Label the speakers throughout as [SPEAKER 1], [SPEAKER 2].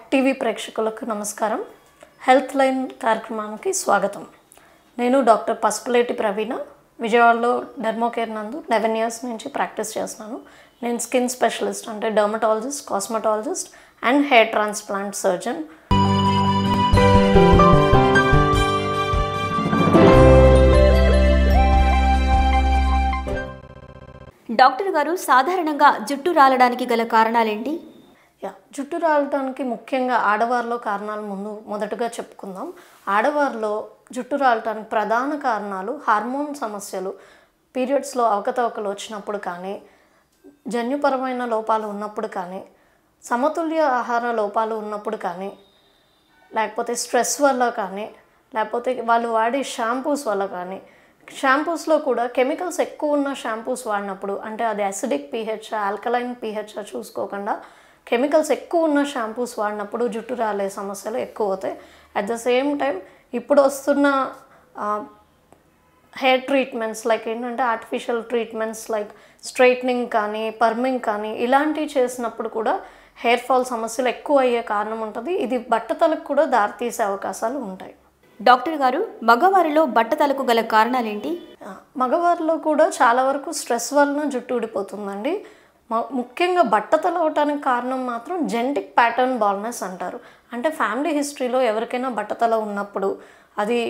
[SPEAKER 1] TV ప్రేక్షకులకు నమస్కారం health line కార్యక్రమానికి స్వాగతం నేను డాక్టర్ పసుపులేటి ప్రవీణ విజయవాడలో డెర్మోకేర్ నందు లెవెన్ ఇయర్స్ నుంచి ప్రాక్టీస్ చేస్తున్నాను నేను స్కిన్ స్పెషలిస్ట్ అంటే dermatologist cosmetologist and hair transplant surgeon
[SPEAKER 2] doctor గారు సాధారణంగా జుట్టు రాలడానికి గల కారణాలేంటి
[SPEAKER 1] యా జుట్టు రాలటానికి ముఖ్యంగా ఆడవారిలో కారణాలు ముందు మొదటగా చెప్పుకుందాం ఆడవారిలో జుట్టు రాలటానికి ప్రధాన కారణాలు హార్మోన్ సమస్యలు పీరియడ్స్లో అవకతవకలు వచ్చినప్పుడు కానీ జన్యుపరమైన లోపాలు ఉన్నప్పుడు కానీ సమతుల్య ఆహార లోపాలు ఉన్నప్పుడు కానీ లేకపోతే స్ట్రెస్ వల్ల కానీ లేకపోతే వాళ్ళు వాడే షాంపూస్ వల్ల కానీ షాంపూస్లో కూడా కెమికల్స్ ఎక్కువ ఉన్న షాంపూస్ వాడినప్పుడు అంటే అది అసిడిక్ పీహెచ్ ఆల్కలైన్ పీహెచ్ చూసుకోకుండా కెమికల్స్ ఎక్కువ ఉన్న షాంపూస్ వాడినప్పుడు జుట్టు రాలే సమస్యలు ఎక్కువ అవుతాయి అట్ ద సేమ్ టైం ఇప్పుడు వస్తున్న హెయిర్ ట్రీట్మెంట్స్ లైక్ ఏంటంటే ఆర్టిఫిషియల్ ట్రీట్మెంట్స్ లైక్ స్ట్రైట్నింగ్ కానీ పర్మింగ్ కానీ ఇలాంటివి చేసినప్పుడు కూడా హెయిర్ ఫాల్ సమస్యలు ఎక్కువ అయ్యే కారణం ఉంటుంది ఇది బట్టతలకు కూడా దారితీసే అవకాశాలు ఉంటాయి
[SPEAKER 2] డాక్టర్ గారు మగవారిలో బట్టతలకు గల కారణాలేంటి
[SPEAKER 1] ఆ, మగవారిలో కూడా చాలా వరకు స్ట్రెస్ వలన జుట్టు ఊడిపోతుందండి మ- ముఖ్యంగా బట్టతల అవటానికి కారణం మాత్రం జెనటిక్ ప్యాటర్న్ బాల్నెస్ అంటారు అంటే ఫ్యామిలీ హిస్టరీలో ఎవరికైనా బట్టతల ఉన్నప్పుడు అది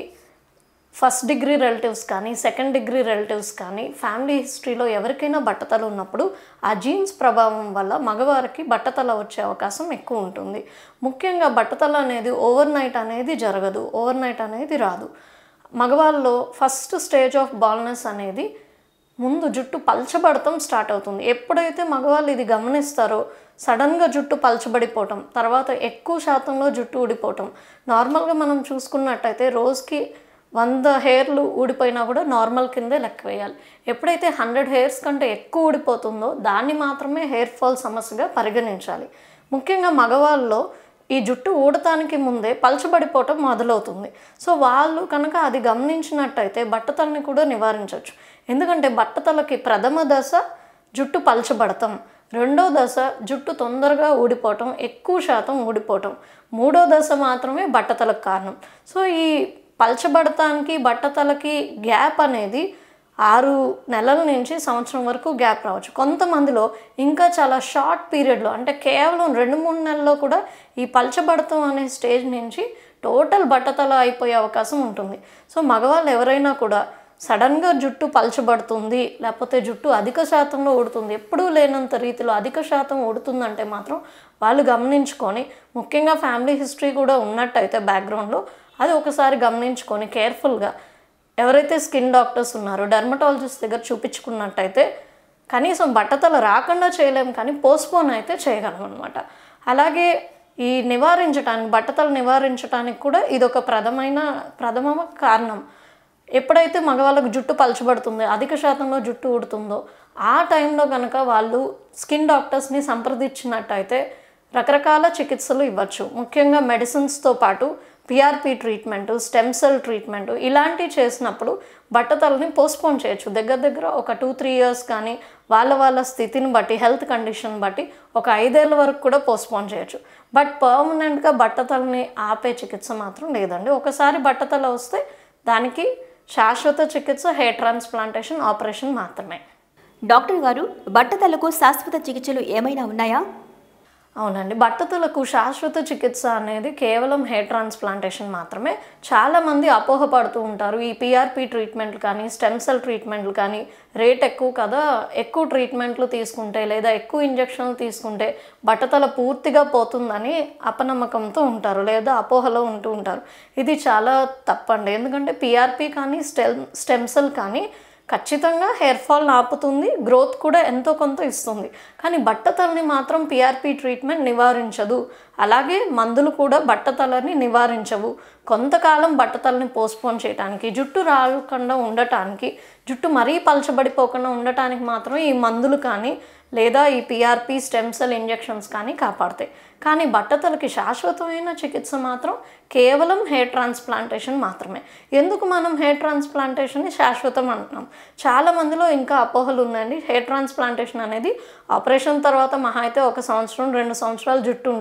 [SPEAKER 1] ఫస్ట్ డిగ్రీ రిలేటివ్స్ కానీ సెకండ్ డిగ్రీ రిలేటివ్స్ కానీ ఫ్యామిలీ హిస్టరీలో ఎవరికైనా బట్టతల ఉన్నప్పుడు ఆ జీన్స్ ప్రభావం వల్ల మగవారికి బట్టతల వచ్చే అవకాశం ఎక్కువ ఉంటుంది ముఖ్యంగా బట్టతల అనేది ఓవర్ నైట్ అనేది జరగదు ఓవర్ నైట్ అనేది రాదు మగవాళ్ళలో ఫస్ట్ స్టేజ్ ఆఫ్ బాల్నెస్ అనేది ముందు జుట్టు పల్చబడటం స్టార్ట్ అవుతుంది ఎప్పుడైతే మగవాళ్ళు ఇది గమనిస్తారో సడన్గా జుట్టు పల్చబడిపోవటం తర్వాత ఎక్కువ శాతంలో జుట్టు ఊడిపోవటం నార్మల్గా మనం చూసుకున్నట్టయితే రోజుకి వంద హెయిర్లు ఊడిపోయినా కూడా నార్మల్ కిందే లెక్క వేయాలి ఎప్పుడైతే హండ్రెడ్ హెయిర్స్ కంటే ఎక్కువ ఊడిపోతుందో దాన్ని మాత్రమే హెయిర్ ఫాల్ సమస్యగా పరిగణించాలి ముఖ్యంగా మగవాళ్ళలో ఈ జుట్టు ఊడటానికి ముందే పలచబడిపోవటం మొదలవుతుంది సో వాళ్ళు కనుక అది గమనించినట్టయితే బట్టతలని కూడా నివారించవచ్చు ఎందుకంటే బట్టతలకి ప్రథమ దశ జుట్టు పలచబడటం రెండో దశ జుట్టు తొందరగా ఊడిపోవటం ఎక్కువ శాతం ఊడిపోవటం మూడో దశ మాత్రమే బట్టతలకు కారణం సో ఈ పలచబడటానికి బట్టతలకి గ్యాప్ అనేది ఆరు నెలల నుంచి సంవత్సరం వరకు గ్యాప్ రావచ్చు కొంతమందిలో ఇంకా చాలా షార్ట్ పీరియడ్లో అంటే కేవలం రెండు మూడు నెలల్లో కూడా ఈ పలచబడతం అనే స్టేజ్ నుంచి టోటల్ బట్టతల అయిపోయే అవకాశం ఉంటుంది సో మగవాళ్ళు ఎవరైనా కూడా సడన్గా జుట్టు పలచబడుతుంది లేకపోతే జుట్టు అధిక శాతంలో ఊడుతుంది ఎప్పుడూ లేనంత రీతిలో అధిక శాతం ఊడుతుందంటే మాత్రం వాళ్ళు గమనించుకొని ముఖ్యంగా ఫ్యామిలీ హిస్టరీ కూడా ఉన్నట్టయితే బ్యాక్గ్రౌండ్లో అది ఒకసారి గమనించుకొని కేర్ఫుల్గా ఎవరైతే స్కిన్ డాక్టర్స్ ఉన్నారో డర్మటాలజిస్ట్ దగ్గర చూపించుకున్నట్టయితే కనీసం బట్టతల రాకుండా చేయలేం కానీ పోస్ట్పోన్ అయితే చేయగలం అనమాట అలాగే ఈ నివారించడానికి బట్టతలు నివారించడానికి కూడా ఇది ఒక ప్రథమైన ప్రథమ కారణం ఎప్పుడైతే మగవాళ్ళకు జుట్టు పలచబడుతుందో అధిక శాతంలో జుట్టు ఊడుతుందో ఆ టైంలో కనుక వాళ్ళు స్కిన్ డాక్టర్స్ని సంప్రదించినట్టయితే రకరకాల చికిత్సలు ఇవ్వచ్చు ముఖ్యంగా మెడిసిన్స్తో పాటు PRP treatment stem cell treatment ఇలాంటివి చేసినప్పుడు బట్టతలని పోస్ట్పోన్ చేయొచ్చు దగ్గర దగ్గర ఒక టూ త్రీ ఇయర్స్ కానీ వాళ్ళ వాళ్ళ స్థితిని బట్టి హెల్త్ కండిషన్ బట్టి ఒక ఐదేళ్ళ వరకు కూడా పోస్ట్పోన్ చేయొచ్చు బట్ పర్మనెంట్గా బట్టతలని ఆపే చికిత్స మాత్రం లేదండి ఒకసారి బట్టతల వస్తే దానికి శాశ్వత చికిత్స హెయిర్ ట్రాన్స్ప్లాంటేషన్ ఆపరేషన్ మాత్రమే
[SPEAKER 2] డాక్టర్ గారు బట్టతలకు శాశ్వత చికిత్సలు ఏమైనా ఉన్నాయా
[SPEAKER 1] అవునండి బట్టతలకు శాశ్వత చికిత్స అనేది కేవలం హెయిర్ ట్రాన్స్ప్లాంటేషన్ మాత్రమే చాలామంది అపోహపడుతూ ఉంటారు ఈ పిఆర్పి ట్రీట్మెంట్లు కానీ స్టెమ్ సెల్ ట్రీట్మెంట్లు కానీ రేట్ ఎక్కువ కదా ఎక్కువ ట్రీట్మెంట్లు తీసుకుంటే లేదా ఎక్కువ ఇంజక్షన్లు తీసుకుంటే బట్టతల పూర్తిగా పోతుందని అపనమ్మకంతో ఉంటారు లేదా అపోహలో ఉంటూ ఉంటారు ఇది చాలా తప్పండి ఎందుకంటే పిఆర్పి కానీ స్టెమ్ స్టెమ్ సెల్ కానీ ఖచ్చితంగా హెయిర్ ఫాల్ ఆపుతుంది గ్రోత్ కూడా ఎంతో కొంత ఇస్తుంది కానీ బట్టతలని మాత్రం పిఆర్పి ట్రీట్మెంట్ నివారించదు అలాగే మందులు కూడా బట్టతలని నివారించవు కొంతకాలం బట్టతలని పోస్ట్పోన్ చేయడానికి జుట్టు రాకుండా ఉండటానికి జుట్టు మరీ పలచబడిపోకుండా ఉండటానికి మాత్రం ఈ మందులు కానీ లేదా ఈ పిఆర్పి స్టెమ్ సెల్ ఇంజెక్షన్స్ కానీ కాపాడతాయి కానీ బట్టతలకి శాశ్వతమైన చికిత్స మాత్రం కేవలం హెయిర్ ట్రాన్స్ప్లాంటేషన్ మాత్రమే ఎందుకు మనం హెయిర్ ట్రాన్స్ప్లాంటేషన్ని శాశ్వతం అంటున్నాం చాలా మందిలో ఇంకా అపోహలు ఉన్నాయండి హెయిర్ ట్రాన్స్ప్లాంటేషన్ అనేది ఆపరేషన్ తర్వాత మహా అయితే ఒక సంవత్సరం రెండు సంవత్సరాలు జుట్టు ఉంటుంది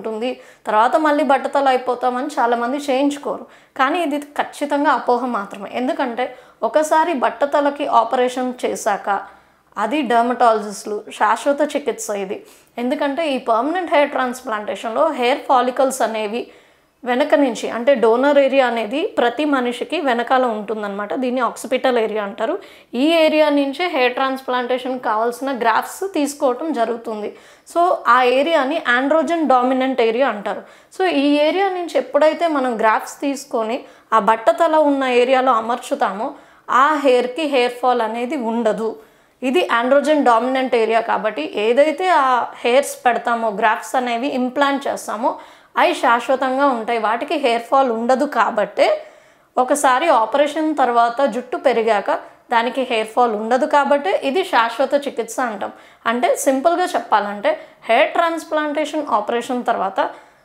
[SPEAKER 1] తర్వాత మళ్ళీ బట్టతల అయిపోతామని చాలామంది చేయించుకోరు కానీ ఇది ఖచ్చితంగా అపోహ మాత్రమే ఎందుకంటే ఒకసారి బట్టతలకి ఆపరేషన్ చేశాక అది డర్మటాలజిస్టులు శాశ్వత చికిత్స ఇది ఎందుకంటే ఈ పర్మనెంట్ హెయిర్ ట్రాన్స్ప్లాంటేషన్లో హెయిర్ ఫాలికల్స్ అనేవి వెనక నుంచి అంటే డోనర్ ఏరియా అనేది ప్రతి మనిషికి వెనకాల ఉంటుందన్నమాట దీన్ని ఆక్సిపిటల్ ఏరియా అంటారు ఈ ఏరియా నుంచే హెయిర్ ట్రాన్స్ప్లాంటేషన్ కావాల్సిన గ్రాఫ్స్ తీసుకోవటం జరుగుతుంది సో ఆ ఏరియాని ఆండ్రోజన్ డామినెంట్ ఏరియా అంటారు సో ఈ ఏరియా నుంచి ఎప్పుడైతే మనం గ్రాఫ్స్ తీసుకొని ఆ బట్టతల ఉన్న ఏరియాలో అమర్చుతామో ఆ హెయిర్కి హెయిర్ ఫాల్ అనేది ఉండదు ఇది ఆండ్రోజన్ డామినెంట్ ఏరియా కాబట్టి ఏదైతే ఆ హెయిర్స్ పెడతామో గ్రాఫ్స్ అనేవి ఇంప్లాంట్ చేస్తామో అవి శాశ్వతంగా ఉంటాయి వాటికి హెయిర్ ఫాల్ ఉండదు కాబట్టే ఒకసారి ఆపరేషన్ తర్వాత జుట్టు పెరిగాక దానికి హెయిర్ ఫాల్ ఉండదు కాబట్టి ఇది శాశ్వత చికిత్స అంటాం అంటే సింపుల్గా చెప్పాలంటే హెయిర్ ట్రాన్స్ప్లాంటేషన్ ఆపరేషన్ తర్వాత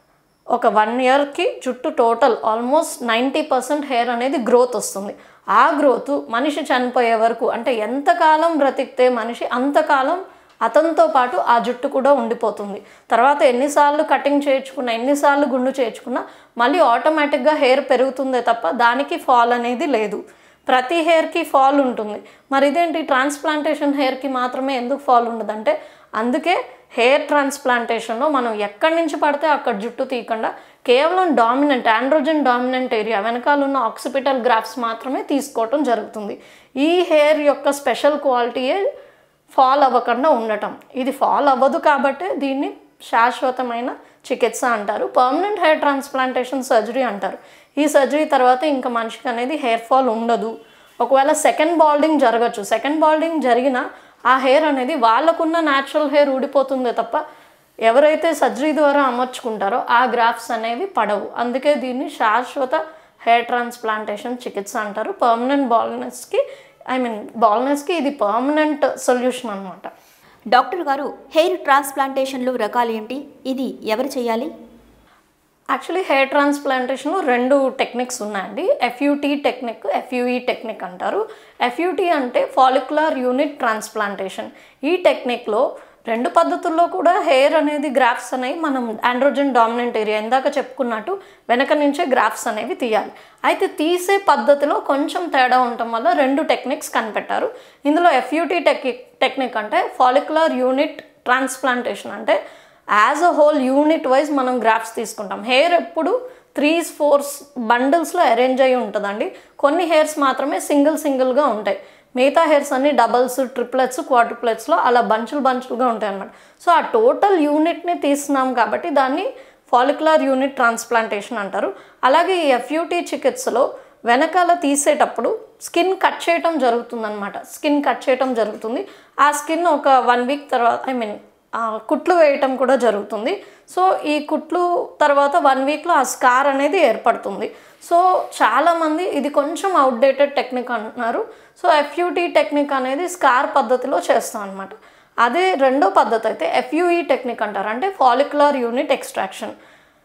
[SPEAKER 1] ఒక వన్ ఇయర్కి జుట్టు total almost ninety percent hair అనేది గ్రోత్ వస్తుంది ఆ గ్రోత్ మనిషి చనిపోయే వరకు అంటే ఎంతకాలం బ్రతికితే మనిషి అంతకాలం అతనితో పాటు ఆ జుట్టు కూడా ఉండిపోతుంది తర్వాత ఎన్నిసార్లు కటింగ్ చేయించుకున్నా ఎన్నిసార్లు గుండు చేయించుకున్నా మళ్ళీ ఆటోమేటిక్గా హెయిర్ పెరుగుతుందే తప్ప దానికి ఫాల్ అనేది లేదు ప్రతి హెయిర్కి ఫాల్ ఉంటుంది మరి ఇదేంటి ట్రాన్స్ప్లాంటేషన్ హెయిర్కి మాత్రమే ఎందుకు ఫాల్ ఉండదంటే అందుకే హెయిర్ ట్రాన్స్ప్లాంటేషన్లో మనం ఎక్కడి నుంచి పడితే అక్కడ జుట్టు తీయకుండా కేవలం డామినెంట్ ఆండ్రోజన్ డామినెంట్ ఏరియా వెనకాల ఉన్న ఆక్సిపిటల్ గ్రాఫ్స్ మాత్రమే తీసుకోవటం జరుగుతుంది ఈ హెయిర్ యొక్క స్పెషల్ క్వాలిటీయే ఫాల్ అవ్వకుండా ఉండటం ఇది ఫాల్ అవ్వదు కాబట్టి దీన్ని శాశ్వతమైన చికిత్స అంటారు పర్మనెంట్ హెయిర్ ట్రాన్స్ప్లాంటేషన్ సర్జరీ అంటారు ఈ సర్జరీ తర్వాత ఇంకా మనిషికి అనేది హెయిర్ ఫాల్ ఉండదు ఒకవేళ సెకండ్ బాల్డింగ్ జరగచ్చు సెకండ్ బాల్డింగ్ జరిగిన ఆ హెయిర్ అనేది వాళ్ళకున్న న్యాచురల్ హెయిర్ ఊడిపోతుందే తప్ప ఎవరైతే సర్జరీ ద్వారా అమర్చుకుంటారో ఆ గ్రాఫ్స్ అనేవి పడవు అందుకే దీన్ని శాశ్వత హెయిర్ ట్రాన్స్ప్లాంటేషన్ చికిత్స అంటారు పర్మనెంట్ బాల్నెస్కి ఐ మీన్ బాల్నెస్కి ఇది పర్మనెంట్ సొల్యూషన్ అనమాట
[SPEAKER 2] డాక్టర్ గారు హెయిర్ ట్రాన్స్ప్లాంటేషన్లో రకాలు ఏంటి ఇది ఎవరు చేయాలి
[SPEAKER 1] యాక్చువల్లీ హెయిర్ ట్రాన్స్ప్లాంటేషన్లో రెండు టెక్నిక్స్ ఉన్నాయండి ఎఫ్యూటీ టెక్నిక్ ఎఫ్యూఈ టెక్నిక్ అంటారు ఎఫ్యూటీ అంటే ఫాలిక్యులర్ యూనిట్ ట్రాన్స్ప్లాంటేషన్ ఈ టెక్నిక్లో రెండు పద్ధతుల్లో కూడా హెయిర్ అనేది గ్రాఫ్స్ అనేవి మనం ఆండ్రోజన్ డామినెంట్ ఏరియా ఇందాక చెప్పుకున్నట్టు వెనక నుంచే గ్రాఫ్స్ అనేవి తీయాలి అయితే తీసే పద్ధతిలో కొంచెం తేడా ఉండటం వల్ల రెండు టెక్నిక్స్ కనిపెట్టారు ఇందులో ఎఫ్యూటీ టెక్నిక్ టెక్నిక్ అంటే ఫాలిక్యులర్ యూనిట్ ట్రాన్స్ప్లాంటేషన్ అంటే as a whole unit wise మనం గ్రాఫ్స్ తీసుకుంటాం హెయిర్ ఎప్పుడు త్రీస్ ఫోర్స్ బండిల్స్లో అరేంజ్ అయి ఉంటుందండి కొన్ని హెయిర్స్ మాత్రమే సింగిల్ సింగిల్గా ఉంటాయి మిగతా హెయిర్స్ అన్ని డబల్స్ ట్రిప్లెట్స్ క్వార్టుప్లెట్స్లో అలా బంచులు బంచులుగా ఉంటాయి అన్నమాట సో ఆ టోటల్ యూనిట్ని తీస్తున్నాం కాబట్టి దాన్ని ఫాలిక్యులర్ యూనిట్ ట్రాన్స్ప్లాంటేషన్ అంటారు అలాగే ఈ ఎఫ్యూటీ చికిత్సలో వెనకాల తీసేటప్పుడు స్కిన్ కట్ చేయటం జరుగుతుందన్నమాట స్కిన్ కట్ చేయటం జరుగుతుంది ఆ స్కిన్ ఒక వన్ వీక్ తర్వాత ఐ మీన్ కుట్లు వేయటం కూడా జరుగుతుంది సో ఈ కుట్లు తర్వాత వన్ వీక్లో ఆ స్కార్ అనేది ఏర్పడుతుంది సో చాలామంది ఇది కొంచెం అవుట్డేటెడ్ టెక్నిక్ అంటున్నారు సో ఎఫ్యూటీ టెక్నిక్ అనేది స్కార్ పద్ధతిలో చేస్తాం అనమాట అదే రెండో పద్ధతి అయితే ఎఫ్యూఈ టెక్నిక్ అంటారు అంటే ఫాలిక్యులర్ యూనిట్ ఎక్స్ట్రాక్షన్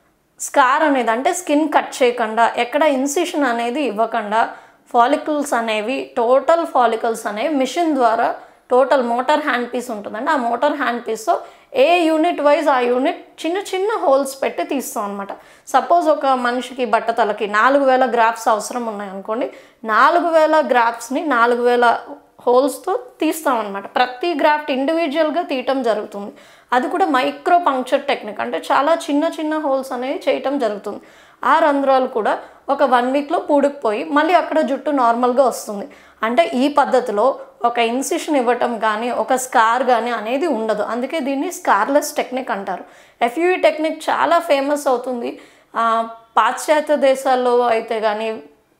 [SPEAKER 1] స్కార్ అనేది అంటే స్కిన్ కట్ చేయకుండా ఎక్కడ ఇన్సిషన్ అనేది ఇవ్వకుండా ఫాలికల్స్ అనేవి టోటల్ ఫాలికల్స్ అనేవి మిషన్ ద్వారా టోటల్ మోటార్ హ్యాండ్ పీస్ ఉంటుందండి ఆ మోటార్ హ్యాండ్ పీస్తో ఏ యూనిట్ వైజ్ ఆ యూనిట్ చిన్న చిన్న హోల్స్ పెట్టి తీస్తాం అనమాట సపోజ్ ఒక మనిషికి బట్టతలకి నాలుగు వేల గ్రాఫ్స్ అవసరం ఉన్నాయనుకోండి నాలుగు వేల గ్రాఫ్స్ని నాలుగు వేల హోల్స్తో తీస్తాం అనమాట ప్రతి గ్రాఫ్ట్ ఇండివిజువల్గా తీయటం జరుగుతుంది అది కూడా మైక్రో పంక్చర్ టెక్నిక్ అంటే చాలా చిన్న చిన్న హోల్స్ అనేవి చేయటం జరుగుతుంది ఆ రంధ్రాలు కూడా ఒక వన్ వీక్లో పూడుకుపోయి మళ్ళీ అక్కడ జుట్టు నార్మల్గా వస్తుంది అంటే ఈ పద్ధతిలో ఒక ఇన్సిషన్ ఇవ్వటం కానీ ఒక స్కార్ కానీ అనేది ఉండదు అందుకే దీన్ని స్కార్లెస్ టెక్నిక్ అంటారు ఎఫ్యూఈ టెక్నిక్ చాలా ఫేమస్ అవుతుంది ఆ, పాశ్చాత్య దేశాల్లో అయితే కానీ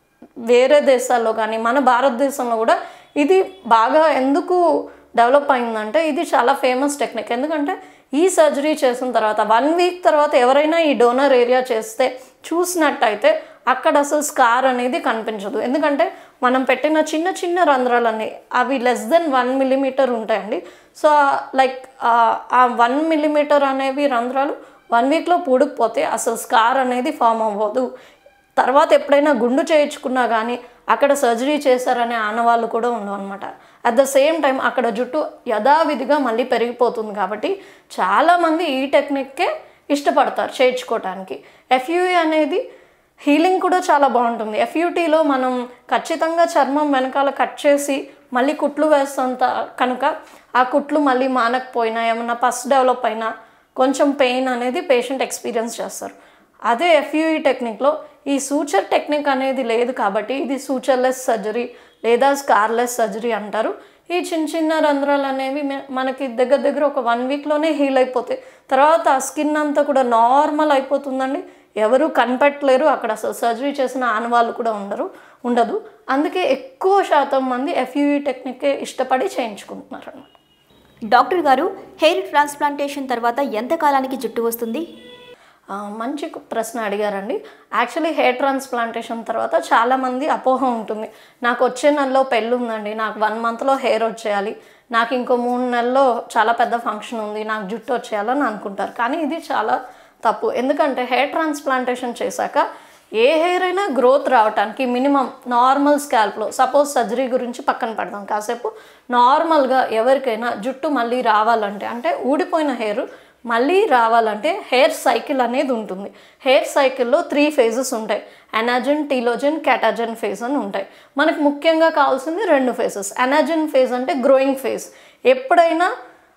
[SPEAKER 1] వేరే దేశాల్లో కానీ మన భారతదేశంలో కూడా ఇది బాగా ఎందుకు డెవలప్ అయిందంటే ఇది చాలా ఫేమస్ టెక్నిక్ ఎందుకంటే ఈ సర్జరీ చేసిన తర్వాత వన్ వీక్ తర్వాత ఎవరైనా ఈ డోనర్ ఏరియా చేస్తే చూసినట్టయితే అక్కడ అసలు స్కార్ అనేది కనిపించదు ఎందుకంటే మనం పెట్టిన చిన్న చిన్న రంధ్రాలన్నీ అవి లెస్ దెన్ వన్ మిల్లీమీటర్ ఉంటాయండి సో లైక్ ఆ వన్ మిల్లీమీటర్ అనేవి రంధ్రాలు వన్ వీక్లో పూడుకుపోతే అసలు స్కార్ అనేది ఫామ్ అవ్వదు తర్వాత ఎప్పుడైనా గుండు చేయించుకున్నా కానీ అక్కడ సర్జరీ చేశారనే ఆనవాళ్ళు కూడా ఉండవు అనమాట అట్ ద సేమ్ టైం అక్కడ జుట్టు యథావిధిగా మళ్ళీ పెరిగిపోతుంది కాబట్టి చాలామంది ఈ టెక్నిక్కే ఇష్టపడతారు చేయించుకోవటానికి ఎఫ్యూఈ అనేది హీలింగ్ కూడా చాలా బాగుంటుంది ఎఫ్యూటీలో మనం ఖచ్చితంగా చర్మం వెనకాల కట్ చేసి మళ్ళీ కుట్లు వేస్తాంత కనుక ఆ కుట్లు మళ్ళీ మానకపోయినా ఏమన్నా పస్ డెవలప్ అయినా కొంచెం పెయిన్ అనేది పేషెంట్ ఎక్స్పీరియన్స్ చేస్తారు అదే ఎఫ్యూఈ టెక్నిక్లో ఈ సూచర్ టెక్నిక్ అనేది లేదు కాబట్టి ఇది సూచర్లెస్ సర్జరీ లేదా స్కార్లెస్ సర్జరీ అంటారు ఈ చిన్న చిన్న రంధ్రాలు అనేవి మే- మనకి దగ్గర దగ్గర ఒక వన్ వీక్లోనే హీల్ అయిపోతాయి తర్వాత ఆ స్కిన్ అంతా కూడా నార్మల్ అయిపోతుందండి ఎవరు కనిపెట్టలేరు అక్కడ అసలు సర్జరీ చేసిన ఆనవాళ్ళు కూడా ఉండరు ఉండదు అందుకే ఎక్కువ శాతం మంది ఎఫ్యూఈ టెక్నికే ఇష్టపడి చేయించుకుంటున్నారు అన్నమాట
[SPEAKER 2] డాక్టర్ గారు హెయిర్ ట్రాన్స్ప్లాంటేషన్ తర్వాత ఎంత కాలానికి జుట్టు వస్తుంది
[SPEAKER 1] ఆ, మంచి కు- ప్రశ్న అడిగారండి యాక్చువల్లీ హెయిర్ ట్రాన్స్ప్లాంటేషన్ తర్వాత చాలామంది అపోహ ఉంటుంది నాకు వచ్చే నెలలో పెళ్ళి ఉందండి నాకు వన్ మంత్లో హెయిర్ వచ్చేయాలి నాకు ఇంకో మూడు నెలల్లో చాలా పెద్ద ఫంక్షన్ ఉంది నాకు జుట్టు వచ్చేయాలని అనుకుంటారు కానీ ఇది చాలా తప్పు ఎందుకంటే హెయిర్ ట్రాన్స్ప్లాంటేషన్ చేశాక ఏ హెయిర్ అయినా గ్రోత్ రావడానికి మినిమం నార్మల్ స్కాల్ప్లో సపోజ్ సర్జరీ గురించి పక్కన పెడదాం కాసేపు నార్మల్గా ఎవరికైనా జుట్టు మళ్ళీ రావాలంటే అంటే ఊడిపోయిన హెయిర్ మళ్ళీ రావాలంటే హెయిర్ సైకిల్ అనేది ఉంటుంది హెయిర్ సైకిల్లో త్రీ ఫేజెస్ ఉంటాయి అనాజన్ టీలోజన్ క్యాటాజన్ ఫేజ్ అని ఉంటాయి మనకు ముఖ్యంగా కావాల్సింది రెండు ఫేజెస్ అనాజన్ ఫేజ్ అంటే గ్రోయింగ్ ఫేజ్ ఎప్పుడైనా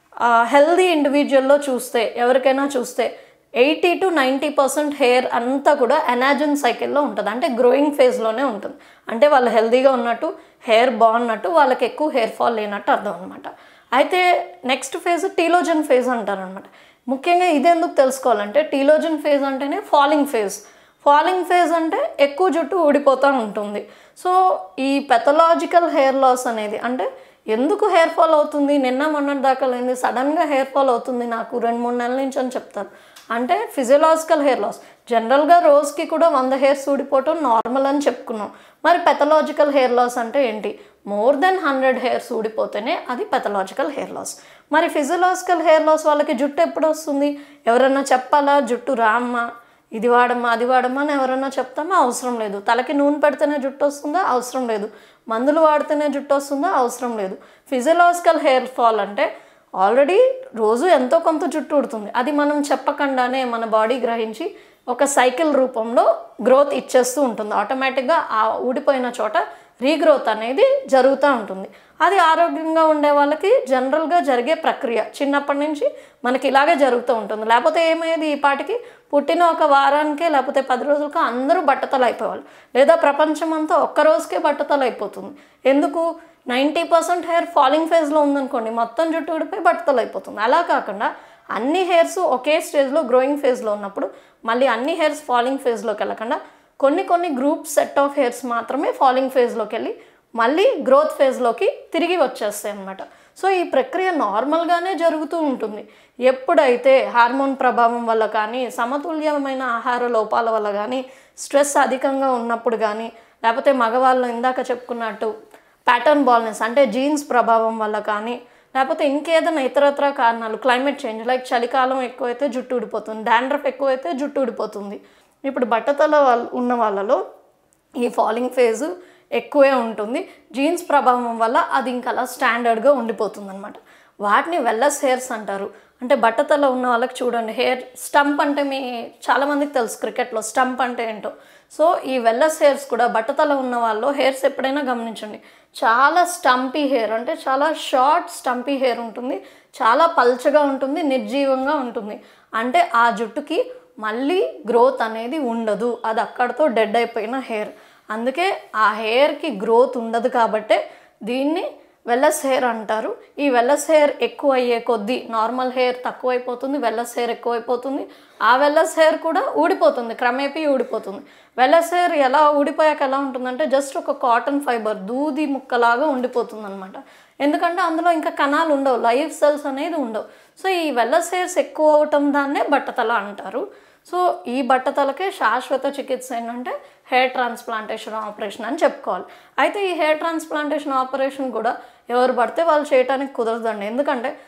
[SPEAKER 1] హెల్దీ ఇండివిజువల్లో చూస్తే ఎవరికైనా చూస్తే eighty to ninety percent hair అంతా కూడా ఎనాజన్ సైకిల్లో ఉంటుంది అంటే గ్రోయింగ్ ఫేజ్లోనే ఉంటుంది అంటే వాళ్ళు హెల్దీగా ఉన్నట్టు హెయిర్ బాగున్నట్టు వాళ్ళకి ఎక్కువ హెయిర్ ఫాల్ లేనట్టు అర్థం అనమాట అయితే నెక్స్ట్ ఫేజ్ టీలోజన్ ఫేజ్ అంటారనమాట ముఖ్యంగా ఇది ఎందుకు తెలుసుకోవాలంటే టీలోజన్ ఫేజ్ అంటేనే ఫాలింగ్ ఫేజ్ ఫాలింగ్ ఫేజ్ అంటే ఎక్కువ జుట్టు ఊడిపోతూ ఉంటుంది సో ఈ పెథలాజికల్ హెయిర్ లాస్ అనేది అంటే ఎందుకు హెయిర్ ఫాల్ అవుతుంది నిన్న మొన్నటి దాకా లేని సడన్గా హెయిర్ ఫాల్ అవుతుంది నాకు రెండు మూడు నెలల నుంచి అని చెప్తారు అంటే ఫిజియలాజికల్ హెయిర్ లాస్ జనరల్గా రోజుకి కూడా వంద హెయిర్స్ ఊడిపోవటం నార్మల్ అని చెప్పుకున్నాం మరి పెథలాజికల్ హెయిర్ లాస్ అంటే ఏంటి మోర్ దెన్ హండ్రెడ్ హెయిర్స్ ఊడిపోతేనే అది పెథలాజికల్ హెయిర్ లాస్ మరి ఫిజియలాజికల్ హెయిర్ లాస్ వాళ్ళకి జుట్టు ఎప్పుడు వస్తుంది ఎవరన్నా చెప్పాలా జుట్టు రామ్మా ఇది వాడమ్మా అది వాడమ్మా అని ఎవరన్నా చెప్తామా అవసరం లేదు తలకి నూనె పెడితేనే జుట్టు వస్తుందా అవసరం లేదు మందులు వాడితేనే జుట్టు వస్తుందా అవసరం లేదు ఫిజియలాజికల్ హెయిర్ ఫాల్ అంటే ఆల్రెడీ రోజు ఎంతో కొంత జుట్టు ఉడుతుంది అది మనం చెప్పకుండానే మన బాడీ గ్రహించి ఒక సైకిల్ రూపంలో గ్రోత్ ఇచ్చేస్తూ ఉంటుంది ఆటోమేటిక్గా ఆ ఊడిపోయిన చోట రీగ్రోత్ అనేది జరుగుతూ ఉంటుంది అది ఆరోగ్యంగా ఉండే వాళ్ళకి జనరల్గా జరిగే ప్రక్రియ చిన్నప్పటి నుంచి మనకి ఇలాగే జరుగుతూ ఉంటుంది లేకపోతే ఏమయ్యేది ఈ పాటికి పుట్టిన ఒక వారానికే లేకపోతే పది రోజులకో అందరూ బట్టతలు అయిపోవాలి లేదా ప్రపంచం అంతా ఒక్క రోజుకే బట్టతలు అయిపోతుంది ఎందుకు నైంటీ పర్సెంట్ హెయిర్ ఫాలింగ్ ఫేజ్లో ఉందనుకోండి మొత్తం జుట్టు ఊడిపోయి బట్టతలు అయిపోతుంది అలా కాకుండా అన్ని హెయిర్స్ ఒకే స్టేజ్లో గ్రోయింగ్ ఫేజ్లో ఉన్నప్పుడు మళ్ళీ అన్ని హెయిర్స్ ఫాలింగ్ ఫేజ్లోకి వెళ్ళకుండా కొన్ని కొన్ని గ్రూప్ సెట్ ఆఫ్ హెయిర్స్ మాత్రమే ఫాలింగ్ ఫేజ్లోకి వెళ్ళి మళ్ళీ గ్రోత్ ఫేజ్లోకి తిరిగి వచ్చేస్తాయి అన్నమాట సో ఈ ప్రక్రియ నార్మల్గానే జరుగుతూ ఉంటుంది ఎప్పుడైతే హార్మోన్ ప్రభావం వల్ల కానీ సమతుల్యమైన ఆహార లోపాల వల్ల కానీ స్ట్రెస్ అధికంగా ఉన్నప్పుడు కానీ లేకపోతే మగవాళ్ళు ఇందాక చెప్పుకున్నట్టు ప్యాటర్న్ బాల్నెస్ అంటే జీన్స్ ప్రభావం వల్ల కానీ లేకపోతే ఇంకేదైనా ఇతరత్ర కారణాలు క్లైమేట్ చేంజ్ లైక్ చలికాలం ఎక్కువైతే జుట్టు ఊడిపోతుంది డాండ్రఫ్ ఎక్కువైతే జుట్టు ఊడిపోతుంది ఇప్పుడు బట్టతల వాళ్ళ ఉన్న వాళ్ళలో ఈ ఫాలింగ్ ఫేజ్ ఎక్కువే ఉంటుంది జీన్స్ ప్రభావం వల్ల అది ఇంకా అలా స్టాండర్డ్గా ఉండిపోతుంది అనమాట వాటిని వెల్లస్ హెయిర్స్ అంటారు అంటే బట్టతల ఉన్న వాళ్ళకి చూడండి హెయిర్ స్టంప్ అంటే మీ చాలామందికి తెలుసు క్రికెట్లో స్టంప్ అంటే ఏంటో సో ఈ వెల్లస్ హెయిర్స్ కూడా బట్టతల ఉన్న వాళ్ళు హెయిర్స్ ఎప్పుడైనా గమనించండి చాలా స్టంపీ హెయిర్ అంటే చాలా షార్ట్ స్టంపీ హెయిర్ ఉంటుంది చాలా పల్చగా ఉంటుంది నిర్జీవంగా ఉంటుంది అంటే ఆ జుట్టుకి మళ్ళీ గ్రోత్ అనేది ఉండదు అది అక్కడితో డెడ్ అయిపోయిన హెయిర్ అందుకే ఆ హెయిర్కి గ్రోత్ ఉండదు కాబట్టే దీన్ని వెల్లస్ హెయిర్ అంటారు ఈ వెల్లస్ హెయిర్ ఎక్కువ అయ్యే కొద్దీ నార్మల్ హెయిర్ తక్కువైపోతుంది వెల్లస్ హెయిర్ ఎక్కువైపోతుంది ఆ వెల్లస్ హెయిర్ కూడా ఊడిపోతుంది క్రమేపీ ఊడిపోతుంది వెల్లస్ హెయిర్ ఎలా ఊడిపోయాక ఎలా ఉంటుందంటే జస్ట్ ఒక కాటన్ ఫైబర్ దూది ముక్కలాగా ఉండిపోతుంది అనమాట ఎందుకంటే అందులో ఇంకా కణాలు ఉండవు లైఫ్ సెల్స్ అనేది ఉండవు సో ఈ వెల్లస్ హెయిర్స్ ఎక్కువ అవటం దాన్నే బట్టతల అంటారు సో ఈ బట్టతలకే శాశ్వత చికిత్స ఏంటంటే హెయిర్ ట్రాన్స్ప్లాంటేషన్ ఆపరేషన్ అని చెప్పుకోవాలి అయితే ఈ హెయిర్ ట్రాన్స్ప్లాంటేషన్ ఆపరేషన్ కూడా ఎవరు పడితే వాళ్ళు చేయడానికి కుదరదండి ఎందుకంటే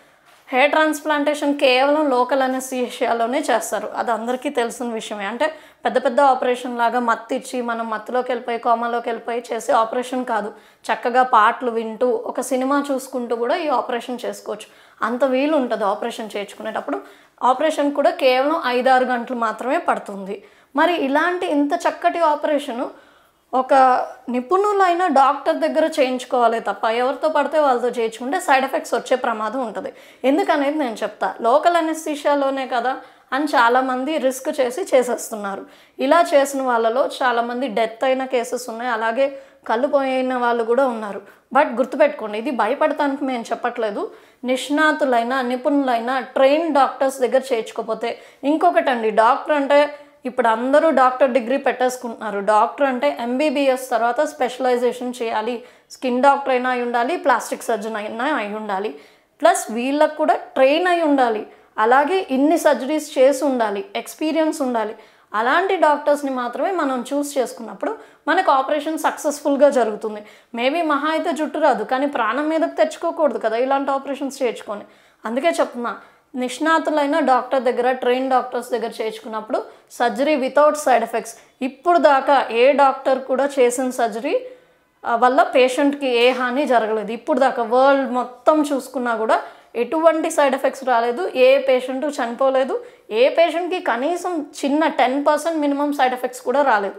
[SPEAKER 1] హెయిర్ ట్రాన్స్ప్లాంటేషన్ కేవలం లోకల్ అనెస్థీషియాలోనే చేస్తారు అది అందరికీ తెలిసిన విషయమే అంటే పెద్ద పెద్ద ఆపరేషన్ లాగా మత్తు ఇచ్చి మనం మత్తులోకి వెళ్ళిపోయి కోమాలోకి వెళ్ళిపోయి చేసే ఆపరేషన్ కాదు చక్కగా పాటలు వింటూ ఒక సినిమా చూసుకుంటూ కూడా ఈ ఆపరేషన్ చేసుకోవచ్చు అంత వీలు ఉంటుంది ఆపరేషన్ చేయించుకునేటప్పుడు ఆపరేషన్ కూడా కేవలం ఐదారు గంటలు మాత్రమే పడుతుంది మరి ఇలాంటి ఇంత చక్కటి ఆపరేషను ఒక నిపుణులైన డాక్టర్ దగ్గర చేయించుకోవాలి తప్ప ఎవరితో పడితే వాళ్ళతో చేయించుకుంటే సైడ్ ఎఫెక్ట్స్ వచ్చే ప్రమాదం ఉంటుంది ఎందుకనేది నేను చెప్తా లోకల్ అనెస్థీషియాలోనే కదా అని చాలామంది రిస్క్ చేసి చేసేస్తున్నారు ఇలా చేసిన వాళ్ళలో చాలామంది డెత్ అయిన కేసెస్ ఉన్నాయి అలాగే కళ్ళు పోయిన వాళ్ళు కూడా ఉన్నారు బట్ గుర్తుపెట్టుకోండి ఇది భయపడటానికి మేము చెప్పట్లేదు నిష్ణాతులైన నిపుణులైన ట్రైన్ డాక్టర్స్ దగ్గర చేయించుకోపోతే ఇంకొకటండి డాక్టర్ అంటే ఇప్పుడు అందరూ డాక్టర్ డిగ్రీ పెట్టేసుకుంటున్నారు డాక్టర్ అంటే ఎంబీబీఎస్ తర్వాత స్పెషలైజేషన్ చేయాలి స్కిన్ డాక్టర్ అయినా అయి ఉండాలి ప్లాస్టిక్ సర్జన్ అయినా అయి ఉండాలి ప్లస్ వీళ్ళకు కూడా ట్రైన్ అయి ఉండాలి అలాగే ఇన్ని సర్జరీస్ చేసి ఉండాలి ఎక్స్పీరియన్స్ ఉండాలి అలాంటి డాక్టర్స్ని మాత్రమే మనం చూస్ చేసుకున్నప్పుడు మనకు ఆపరేషన్ సక్సెస్ఫుల్గా జరుగుతుంది మేబీ మహా అయితే జుట్టు రాదు కానీ ప్రాణం మీదకు తెచ్చుకోకూడదు కదా ఇలాంటి ఆపరేషన్స్ చేయించుకొని అందుకే చెప్తున్నా నిష్ణాతులైన డాక్టర్ దగ్గర ట్రైన్ డాక్టర్స్ దగ్గర చేయించుకున్నప్పుడు సర్జరీ వితౌట్ సైడ్ ఎఫెక్ట్స్ ఇప్పుడు దాకా ఏ డాక్టర్ కూడా చేసిన సర్జరీ వల్ల పేషెంట్కి ఏ హాని జరగలేదు ఇప్పుడు దాకా వరల్డ్ మొత్తం చూసుకున్నా కూడా ఎటువంటి సైడ్ ఎఫెక్ట్స్ రాలేదు ఏ పేషెంట్ చనిపోలేదు ఏ పేషెంట్కి కనీసం చిన్న ten percent minimum side effects కూడా రాలేదు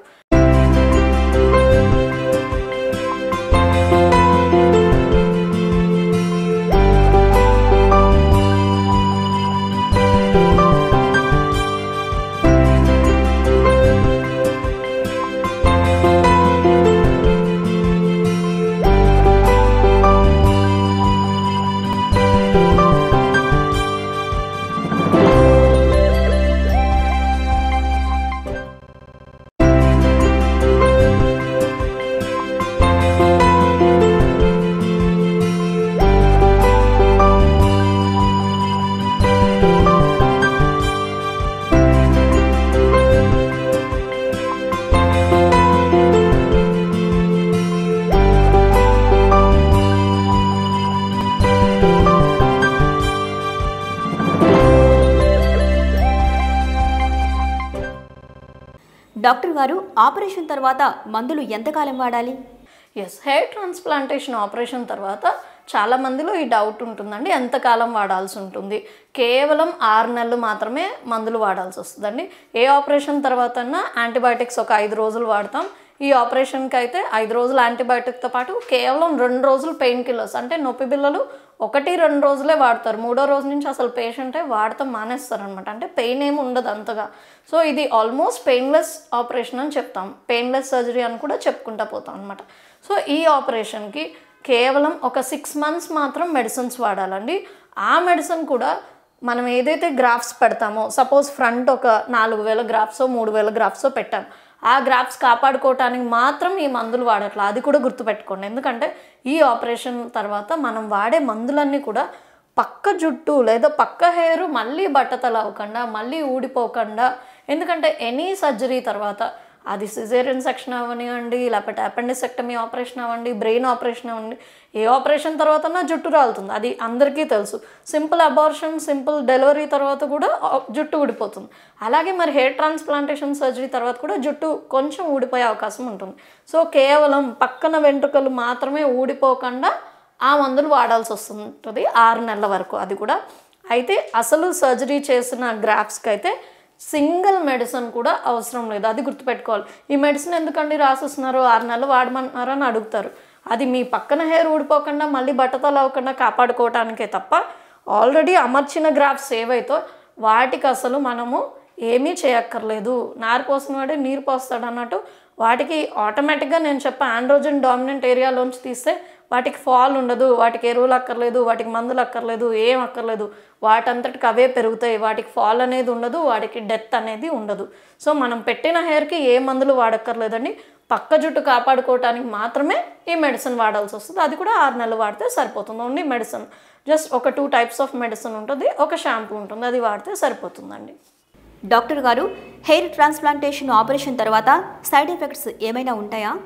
[SPEAKER 2] డాక్టర్ గారు ఆపరేషన్ తర్వాత మందులు ఎంతకాలం వాడాలి
[SPEAKER 1] ఎస్ హెయిర్ ట్రాన్స్ప్లాంటేషన్ ఆపరేషన్ తర్వాత చాలా మందిలో ఈ డౌట్ ఉంటుందండి ఎంతకాలం వాడాల్సి ఉంటుంది కేవలం ఆరు నెలలు మాత్రమే మందులు వాడాల్సి వస్తుందండి ఏ ఆపరేషన్ తర్వాత యాంటీబయాటిక్స్ ఒక ఐదు రోజులు వాడతాం ఈ ఆపరేషన్కి అయితే ఐదు రోజులు యాంటీబయాటిక్తో పాటు కేవలం రెండు రోజులు పెయిన్ కిల్లర్స్ అంటే నొప్పి బిళ్ళలు ఒకటి రెండు రోజులే వాడతారు మూడో రోజు నుంచి అసలు పేషెంటే వాడతాం మానేస్తారు అనమాట అంటే పెయిన్ ఏమి ఉండదు అంతగా సో ఇది ఆల్మోస్ట్ పెయిన్లెస్ ఆపరేషన్ అని చెప్తాం పెయిన్లెస్ సర్జరీ అని కూడా చెప్పుకుంటా పోతాం అనమాట సో ఈ ఆపరేషన్కి కేవలం ఒక సిక్స్ మంత్స్ మాత్రం మెడిసిన్స్ వాడాలండి ఆ మెడిసిన్ కూడా మనం ఏదైతే గ్రాఫ్స్ పెడతామో సపోజ్ ఫ్రంట్ ఒక నాలుగు వేల గ్రాఫ్సో మూడు వేల గ్రాఫ్సో పెట్టాం ఆ గ్రాఫ్స్ కాపాడుకోవటానికి మాత్రం ఈ మందులు వాడట్లా అది కూడా గుర్తుపెట్టుకోండి ఎందుకంటే ఈ ఆపరేషన్ తర్వాత మనం వాడే మందులన్నీ కూడా పక్క జుట్టు లేదా పక్క హెయిర్ మళ్ళీ బట్టతల అవ్వకుండా మళ్ళీ ఊడిపోకుండా ఎందుకంటే ఎనీ సర్జరీ తర్వాత అది సిజేరియన్ సెక్షన్ అవ్వనివ్వండి లేకపోతే అపెండిసెక్టమీ ఆపరేషన్ అవ్వండి బ్రెయిన్ ఆపరేషన్ అవ్వండి ఏ ఆపరేషన్ తర్వాత జుట్టు రాలుతుంది అది అందరికీ తెలుసు సింపుల్ అబార్షన్ సింపుల్ డెలివరీ తర్వాత కూడా ఆ- జుట్టు ఊడిపోతుంది అలాగే మరి హెయిర్ ట్రాన్స్ప్లాంటేషన్ సర్జరీ తర్వాత కూడా జుట్టు కొంచెం ఊడిపోయే అవకాశం ఉంటుంది సో కేవలం పక్కన వెంట్రుకలు మాత్రమే ఊడిపోకుండా ఆ మందులు వాడాల్సి వస్తుంటుంది ఆరు నెలల వరకు అది కూడా అయితే అసలు సర్జరీ చేసిన గ్రాఫ్స్కి అయితే సింగిల్ మెడిసిన్ కూడా అవసరం లేదు అది గుర్తుపెట్టుకోవాలి ఈ మెడిసిన్ ఎందుకండి రాసిస్తున్నారు ఆరు నెలలు వాడమంటున్నారు అని అడుగుతారు అది మీ పక్కన హెయిర్ ఊడిపోకుండా మళ్ళీ బట్టతలు అవ్వకుండా కాపాడుకోవటానికే తప్ప ఆల్రెడీ అమర్చిన గ్రాఫ్స్ ఏవైతే వాటికి అసలు మనము ఏమీ చేయక్కర్లేదు నారు పోసిన వాడే నీరు పోస్తాడు అన్నట్టు వాటికి ఆటోమేటిక్గా నేను చెప్పా ఆండ్రోజన్ డామినెంట్ ఏరియాలోంచి తీస్తే వాటికి ఫాల్ ఉండదు వాటికి ఎరువులు అక్కర్లేదు వాటికి మందులు అక్కర్లేదు ఏం అక్కర్లేదు వాటంతటికి అవే పెరుగుతాయి వాటికి ఫాల్ అనేది ఉండదు వాటికి డెత్ అనేది ఉండదు సో మనం పెట్టిన హెయిర్కి ఏ మందులు వాడక్కర్లేదండి పక్క జుట్టు కాపాడుకోవటానికి మాత్రమే ఈ మెడిసిన్ వాడాల్సి వస్తుంది అది కూడా ఆరు నెలలు వాడితే సరిపోతుంది ఓన్లీ మెడిసిన్ జస్ట్ ఒక టూ టైప్స్ ఆఫ్ మెడిసిన్ ఉంటుంది ఒక షాంపూ ఉంటుంది అది వాడితే సరిపోతుందండి
[SPEAKER 2] డాక్టర్ గారు హెయిర్ ట్రాన్స్ప్లాంటేషన్ ఆపరేషన్ తర్వాత సైడ్ ఎఫెక్ట్స్ ఏమైనా ఉంటాయా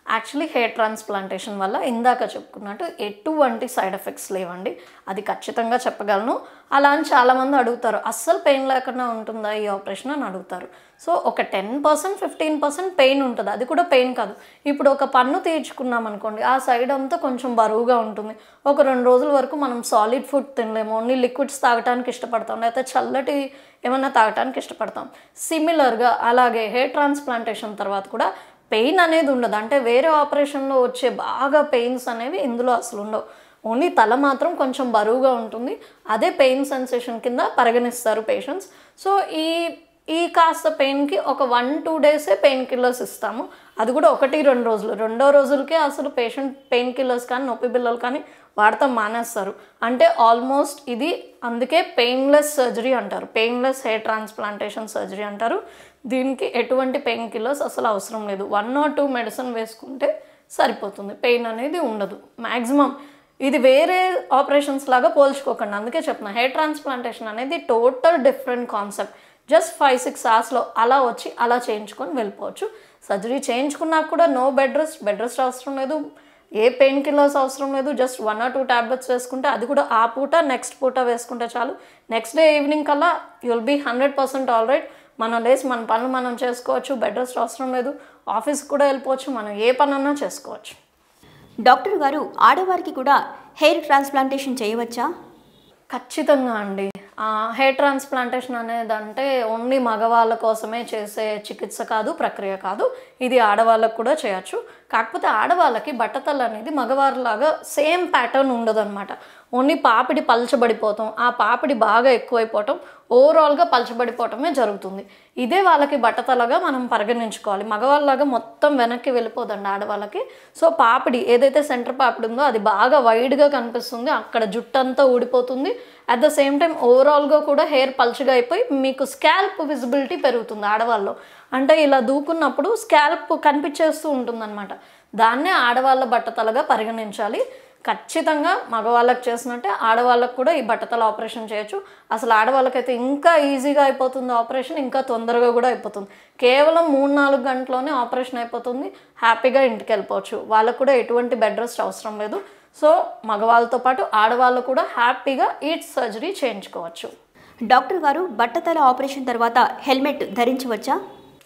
[SPEAKER 1] యాక్చువల్లీ హెయిర్ ట్రాన్స్ప్లాంటేషన్ వల్ల ఇందాక చెప్పుకున్నట్టు ఎటువంటి సైడ్ ఎఫెక్ట్స్ లేవండి అది ఖచ్చితంగా చెప్పగలను అలా అని చాలామంది అడుగుతారు అస్సలు పెయిన్ లేకుండా ఉంటుందా ఈ ఆపరేషన్ అని అడుగుతారు సో ఒక ten percent fifteen percent pain ఉంటుంది అది కూడా పెయిన్ కాదు ఇప్పుడు ఒక పన్ను తీర్చుకున్నాం అనుకోండి ఆ సైడ్ అంతా కొంచెం బరువుగా ఉంటుంది ఒక రెండు రోజుల వరకు మనం సాలిడ్ ఫుడ్ తినలేము ఓన్లీ లిక్విడ్స్ తాగడానికి ఇష్టపడతాం లేకపోతే చల్లటి ఏమైనా తాగడానికి ఇష్టపడతాం సిమిలర్గా అలాగే హెయిర్ ట్రాన్స్ప్లాంటేషన్ తర్వాత కూడా పెయిన్ అనేది ఉండదు అంటే వేరే ఆపరేషన్లో వచ్చే బాగా పెయిన్స్ అనేవి ఇందులో అసలు ఉండవు ఓన్లీ తల మాత్రం కొంచెం బరువుగా ఉంటుంది అదే పెయిన్ సెన్సేషన్ కింద పరిగణిస్తారు పేషెంట్స్ సో ఈ ఈ కాస్త పెయిన్కి ఒక వన్ టూ డేసే పెయిన్ కిల్లర్స్ ఇస్తాము అది కూడా ఒకటి రెండు రోజులు రెండో రోజులకే అసలు పేషెంట్ పెయిన్ కిల్లర్స్ కానీ నొప్పి బిల్లలు కానీ వాడతాం మానేస్తారు అంటే ఆల్మోస్ట్ ఇది అందుకే పెయిన్లెస్ సర్జరీ అంటారు పెయిన్లెస్ హెయిర్ ట్రాన్స్ప్లాంటేషన్ సర్జరీ అంటారు దీనికి ఎటువంటి పెయిన్ కిల్లర్స్ అసలు అవసరం లేదు వన్ ఆర్ టూ మెడిసిన్ వేసుకుంటే సరిపోతుంది పెయిన్ అనేది ఉండదు మ్యాక్సిమం ఇది వేరే ఆపరేషన్స్ లాగా పోల్చుకోకండి అందుకే చెప్తున్నా హెయిర్ ట్రాన్స్ప్లాంటేషన్ అనేది total different concept just five six అవర్స్లో అలా వచ్చి అలా చేయించుకొని వెళ్ళిపోవచ్చు సర్జరీ చేయించుకున్నాక కూడా no bed rest bed rest అవసరం లేదు ఏ పెయిన్ కిల్లర్స్ అవసరం లేదు just one or two tablets వేసుకుంటే అది కూడా ఆ పూట నెక్స్ట్ పూట వేసుకుంటే చాలు నెక్స్ట్ డే ఈవినింగ్ కల్లా you'll be hundred percent all right మనం లేసి మన పనులు మనం చేసుకోవచ్చు బెడ్ రెస్ట్ అవసరం లేదు ఆఫీస్కి కూడా వెళ్ళిపోవచ్చు మనం ఏ పనన్నా చేసుకోవచ్చు
[SPEAKER 2] డాక్టర్ గారు ఆడవారికి కూడా హెయిర్ ట్రాన్స్ప్లాంటేషన్ చేయవచ్చా
[SPEAKER 1] ఖచ్చితంగా అండి ఆ, హెయిర్ ట్రాన్స్ప్లాంటేషన్ అనేది అంటే ఓన్లీ మగవాళ్ళ కోసమే చేసే చికిత్స కాదు ప్రక్రియ కాదు ఇది ఆడవాళ్ళకు కూడా చేయొచ్చు కాకపోతే ఆడవాళ్ళకి బట్టతల అనేది మగవారిలాగా సేమ్ ప్యాటర్న్ ఉండదన్నమాట ఓన్లీ పాపిడి పలచబడిపోవటం ఆ పాపిడి బాగా ఎక్కువైపోవటం ఓవరాల్గా పలచబడిపోవటమే జరుగుతుంది ఇదే వాళ్ళకి బట్టతలగా మనం పరిగణించుకోవాలి మగవాళ్ళలాగా మొత్తం వెనక్కి వెళ్ళిపోదండి ఆడవాళ్ళకి సో పాపిడి ఏదైతే సెంటర్ పాపిడి ఉందో అది బాగా వైడ్గా కనిపిస్తుంది అక్కడ జుట్టు అంతా ఊడిపోతుంది అట్ ద సేమ్ టైం ఓవరాల్గా కూడా హెయిర్ పల్చగా అయిపోయి మీకు స్కాల్ప్ విజిబిలిటీ పెరుగుతుంది ఆడవాళ్ళు అంటే ఇలా దూకున్నప్పుడు స్కాల్ప్ కనిపించేస్తూ ఉంటుందన్నమాట దాన్నే ఆడవాళ్ళ బట్టతలగా పరిగణించాలి ఖచ్చితంగా మగవాళ్ళకి చేసినట్టే ఆడవాళ్ళకు కూడా ఈ బట్టతల ఆపరేషన్ చేయొచ్చు అసలు ఆడవాళ్ళకైతే ఇంకా ఈజీగా అయిపోతుంది ఆపరేషన్ ఇంకా తొందరగా కూడా అయిపోతుంది కేవలం మూడు నాలుగు గంటలోనే ఆపరేషన్ అయిపోతుంది హ్యాపీగా ఇంటికి వెళ్ళిపోవచ్చు వాళ్ళకు కూడా ఎటువంటి బెడ్ రెస్ట్ అవసరం లేదు సో మగవాళ్ళతో పాటు ఆడవాళ్ళు కూడా హ్యాపీగా ఈ సర్జరీ చేయించుకోవచ్చు
[SPEAKER 2] డాక్టర్ గారు బట్టతల ఆపరేషన్ తర్వాత హెల్మెట్ ధరించవచ్చా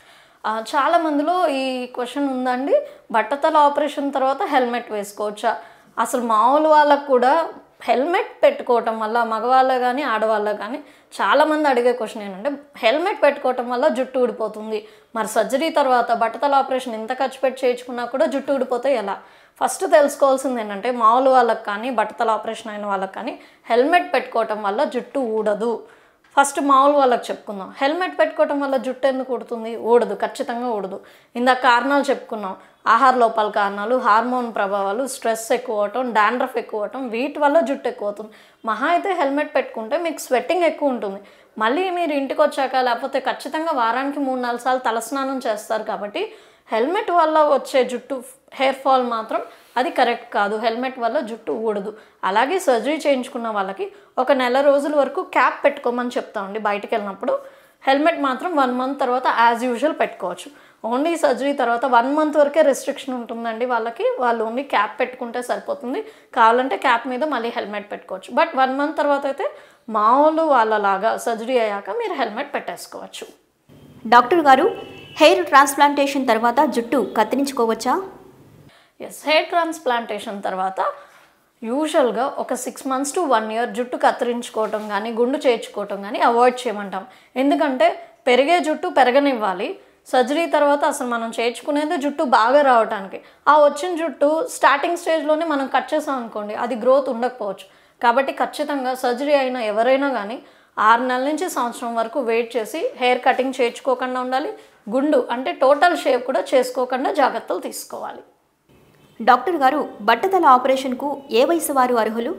[SPEAKER 1] ఆ, చాలా మందిలో ఈ క్వశ్చన్ ఉందండి బట్టతల ఆపరేషన్ తర్వాత హెల్మెట్ వేసుకోవచ్చా అసలు మామూలు వాళ్ళకు కూడా హెల్మెట్ పెట్టుకోవటం వల్ల మగవాళ్ళ కానీ ఆడవాళ్ళ కానీ చాలామంది అడిగే క్వశ్చన్ ఏంటంటే హెల్మెట్ పెట్టుకోవటం వల్ల జుట్టు ఊడిపోతుంది మరి సర్జరీ తర్వాత బట్టతల ఆపరేషన్ ఇంత ఖర్చు పెట్టి చేయించుకున్నా కూడా జుట్టు ఊడిపోతే ఎలా ఫస్ట్ తెలుసుకోవాల్సింది ఏంటంటే మామూలు వాళ్ళకి కానీ బట్టతల ఆపరేషన్ అయిన వాళ్ళకి కానీ హెల్మెట్ పెట్టుకోవటం వల్ల జుట్టు ఊడదు ఫస్ట్ మామూలు వాళ్ళకి చెప్పుకుందాం హెల్మెట్ పెట్టుకోవటం వల్ల జుట్టు ఎందుకు ఊడుతుంది ఊడదు ఖచ్చితంగా ఊడదు ఇందాక కారణాలు చెప్పుకున్నాం ఆహార లోపాల కారణాలు హార్మోన్ ప్రభావాలు స్ట్రెస్ ఎక్కువ అవటం డాండ్రఫ్ ఎక్కువ అవటం వీటి వల్ల జుట్టు ఎక్కువ అవుతుంది మహా అయితే హెల్మెట్ పెట్టుకుంటే మీకు స్వెట్టింగ్ ఎక్కువ ఉంటుంది మళ్ళీ మీరు ఇంటికి వచ్చాక లేకపోతే ఖచ్చితంగా వారానికి మూడు నాలుగు సార్లు తలస్నానం చేస్తారు కాబట్టి హెల్మెట్ వల్ల వచ్చే జుట్టు హెయిర్ ఫాల్ మాత్రం అది కరెక్ట్ కాదు హెల్మెట్ వల్ల జుట్టు ఊడదు అలాగే సర్జరీ చేయించుకున్న వాళ్ళకి ఒక నెల రోజుల వరకు క్యాప్ పెట్టుకోమని చెప్తామండి బయటికి వెళ్ళినప్పుడు హెల్మెట్ మాత్రం వన్ మంత్ తర్వాత యాజ్ యూజువల్ పెట్టుకోవచ్చు ఓన్లీ సర్జరీ తర్వాత వన్ మంత్ వరకే రెస్ట్రిక్షన్ ఉంటుందండి వాళ్ళకి వాళ్ళు ఓన్లీ క్యాప్ పెట్టుకుంటే సరిపోతుంది కావాలంటే క్యాప్ మీద మళ్ళీ హెల్మెట్ పెట్టుకోవచ్చు బట్ వన్ మంత్ తర్వాత అయితే మామూలు వాళ్ళలాగా సర్జరీ అయ్యాక మీరు హెల్మెట్ పెట్టేసుకోవచ్చు
[SPEAKER 2] డాక్టర్ గారు హెయిర్ ట్రాన్స్ప్లాంటేషన్ తర్వాత జుట్టు కత్తిరించుకోవచ్చా
[SPEAKER 1] ఎస్ హెయిర్ ట్రాన్స్ప్లాంటేషన్ తర్వాత యూజువల్గా ఒక six months to one year జుట్టు కత్తిరించుకోవటం కానీ గుండు చేర్చుకోవటం కానీ అవాయిడ్ చేయమంటాం ఎందుకంటే పెరిగే జుట్టు పెరగనివ్వాలి సర్జరీ తర్వాత అసలు మనం చేర్చుకునేది జుట్టు బాగా రావడానికి ఆ వచ్చిన జుట్టు స్టార్టింగ్ స్టేజ్లోనే మనం కట్ చేసాం అనుకోండి అది గ్రోత్ ఉండకపోవచ్చు కాబట్టి ఖచ్చితంగా సర్జరీ అయిన ఎవరైనా కానీ ఆరు నెలల నుంచి సంవత్సరం వరకు వెయిట్ చేసి హెయిర్ కటింగ్ చేర్చుకోకుండా ఉండాలి గుండు అంటే టోటల్ షేప్ కూడా చేసుకోకుండా జాగ్రత్తలు తీసుకోవాలి
[SPEAKER 2] డాక్టర్ గారు బట్టతల ఆపరేషన్కు ఏ వయసు వారు అర్హులు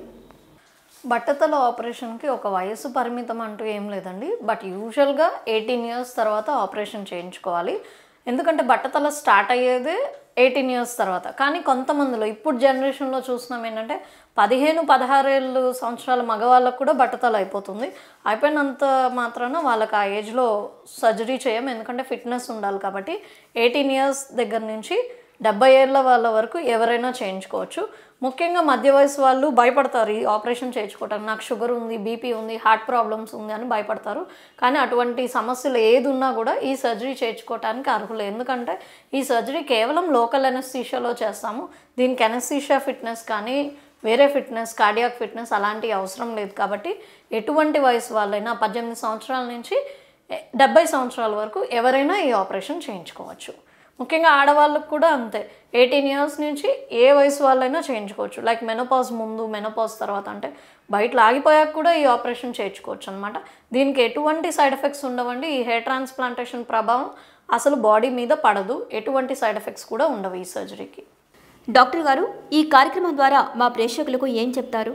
[SPEAKER 1] బట్టతల ఆపరేషన్కి ఒక వయసు పరిమితం అంటూ ఏం లేదండి బట్ యూజువల్గా ఎయిటీన్ ఇయర్స్ తర్వాత ఆపరేషన్ చేయించుకోవాలి ఎందుకంటే బట్టతల స్టార్ట్ అయ్యేదే ఎయిటీన్ ఇయర్స్ తర్వాత కానీ కొంతమందిలో ఇప్పుడు జనరేషన్లో చూస్తున్నాం ఏంటంటే పదిహేను పదహారేళ్ళు సంవత్సరాల మగవాళ్ళకు కూడా బట్టతల అయిపోతుంది అయిపోయినంత మాత్రాన వాళ్ళకి ఆ ఏజ్లో సర్జరీ చేయం ఎందుకంటే ఫిట్నెస్ ఉండాలి కాబట్టి ఎయిటీన్ ఇయర్స్ దగ్గర నుంచి డెబ్బై ఏళ్ళ వాళ్ళ వరకు ఎవరైనా చేయించుకోవచ్చు ముఖ్యంగా మధ్య వయసు వాళ్ళు భయపడతారు ఈ ఆపరేషన్ చేయించుకోవటానికి నాకు షుగర్ ఉంది బీపీ ఉంది హార్ట్ ప్రాబ్లమ్స్ ఉంది అని భయపడతారు కానీ అటువంటి సమస్యలు ఏది ఉన్నా కూడా ఈ సర్జరీ చేయించుకోవటానికి అర్హులు ఎందుకంటే ఈ సర్జరీ కేవలం లోకల్ ఎనస్థీషియాలో చేస్తాము దీనికి ఎనస్థీషియా ఫిట్నెస్ కానీ వేరే ఫిట్నెస్ కార్డియాక్ ఫిట్నెస్ అలాంటివి అవసరం లేదు కాబట్టి ఎటువంటి వయసు వాళ్ళైనా పద్దెనిమిది సంవత్సరాల నుంచి డెబ్బై సంవత్సరాల వరకు ఎవరైనా ఈ ఆపరేషన్ చేయించుకోవచ్చు ముఖ్యంగా ఆడవాళ్ళకు కూడా అంతే ఎయిటీన్ ఇయర్స్ నుంచి ఏ వయసు వాళ్ళైనా చేయించుకోవచ్చు లైక్ మెనోపాజ్ ముందు మెనోపాజ్ తర్వాత అంటే బయట ఆగిపోయాక కూడా ఈ ఆపరేషన్ చేయించుకోవచ్చు అనమాట దీనికి ఎటువంటి సైడ్ ఎఫెక్ట్స్ ఉండవండి ఈ హెయిర్ ట్రాన్స్ప్లాంటేషన్ ప్రభావం అసలు బాడీ మీద పడదు ఎటువంటి సైడ్ ఎఫెక్ట్స్ కూడా ఉండవు ఈ సర్జరీకి
[SPEAKER 2] డాక్టర్ గారు ఈ కార్యక్రమం ద్వారా మా ప్రేక్షకులకు ఏం చెప్తారు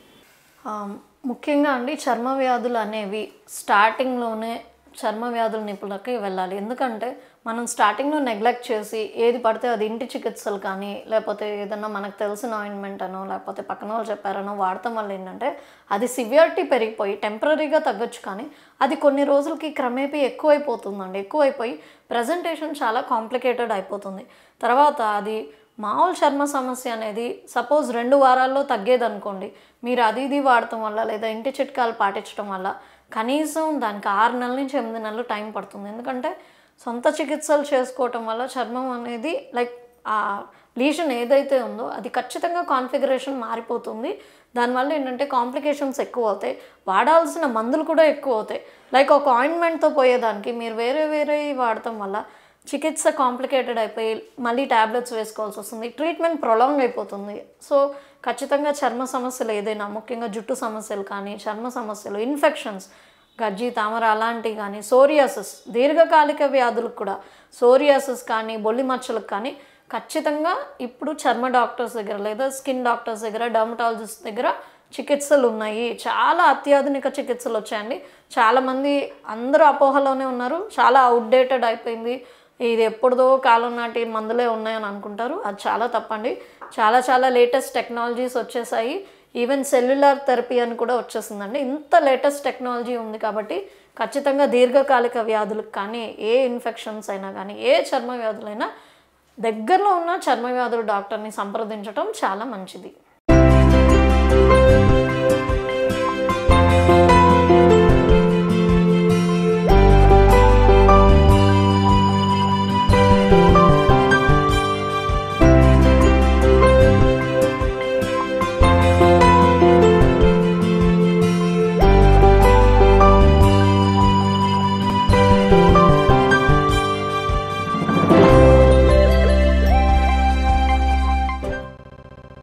[SPEAKER 1] ఆ, ముఖ్యంగా అండి చర్మ వ్యాధులు అనేవి స్టార్టింగ్లోనే చర్మ వ్యాధుల నిపుణులకి వెళ్ళాలి ఎందుకంటే మనం స్టార్టింగ్లో నెగ్లెక్ట్ చేసి ఏది పడితే అది ఇంటి చికిత్సలు కానీ లేకపోతే ఏదన్నా మనకు తెలిసిన ఆయింట్మెంట్ అనో లేకపోతే పక్కన వాళ్ళు చెప్పారనో వాడటం వల్ల ఏంటంటే అది సివియారిటీ పెరిగిపోయి టెంపరీగా తగ్గొచ్చు కానీ అది కొన్ని రోజులకి క్రమేపీ ఎక్కువైపోతుందండి ఎక్కువైపోయి ప్రజెంటేషన్ చాలా కాంప్లికేటెడ్ అయిపోతుంది తర్వాత అది మామూలు చర్మ సమస్య అనేది సపోజ్ రెండు వారాల్లో తగ్గేది అనుకోండి మీరు అది ఇది వాడటం వల్ల లేదా ఇంటి చిట్కాలు పాటించడం వల్ల కనీసం దానికి ఆరు నెలల నుంచి ఎనిమిది నెలలు టైం పడుతుంది ఎందుకంటే సొంత చికిత్సలు చేసుకోవటం వల్ల చర్మం అనేది లైక్ ఆ లీషన్ ఏదైతే ఉందో అది ఖచ్చితంగా కాన్ఫిగరేషన్ మారిపోతుంది దానివల్ల ఏంటంటే కాంప్లికేషన్స్ ఎక్కువ అవుతాయి వాడాల్సిన మందులు కూడా ఎక్కువ అవుతాయి లైక్ ఒక ఆయింట్మెంట్తో పోయేదానికి మీరు వేరే వేరే వాడటం వల్ల చికిత్స కాంప్లికేటెడ్ అయిపోయి మళ్ళీ ట్యాబ్లెట్స్ వేసుకోవాల్సి వస్తుంది ట్రీట్మెంట్ ప్రొలాంగ్ అయిపోతుంది సో ఖచ్చితంగా చర్మ సమస్యలు ఏదైనా ముఖ్యంగా జుట్టు సమస్యలు కానీ చర్మ సమస్యలు ఇన్ఫెక్షన్స్ గజ్జి తామర అలాంటివి కానీ సోరియాసిస్ దీర్ఘకాలిక వ్యాధులకు కూడా సోరియాసిస్ కానీ బొల్లి మచ్చలకు కానీ ఖచ్చితంగా ఇప్పుడు చర్మ డాక్టర్స్ దగ్గర లేదా స్కిన్ డాక్టర్స్ దగ్గర డర్మటాలజిస్ట్ దగ్గర చికిత్సలు ఉన్నాయి చాలా అత్యాధునిక చికిత్సలు వచ్చాయండి చాలామంది అందరూ అపోహలోనే ఉన్నారు చాలా అవుట్డేటెడ్ అయిపోయింది ఇది ఎప్పుడుదో కాలం నాటి మందులే ఉన్నాయని అనుకుంటారు అది చాలా తప్పండి చాలా చాలా లేటెస్ట్ టెక్నాలజీస్ వచ్చేసాయి ఈవెన్ సెల్యులార్ థెరపీ అని కూడా వచ్చేసిందండి ఇంత లేటెస్ట్ టెక్నాలజీ ఉంది కాబట్టి ఖచ్చితంగా దీర్ఘకాలిక వ్యాధులకు కానీ ఏ ఇన్ఫెక్షన్స్ అయినా కానీ ఏ చర్మ వ్యాధులైనా దగ్గరలో ఉన్న చర్మ వ్యాధుల డాక్టర్ని సంప్రదించడం చాలా మంచిది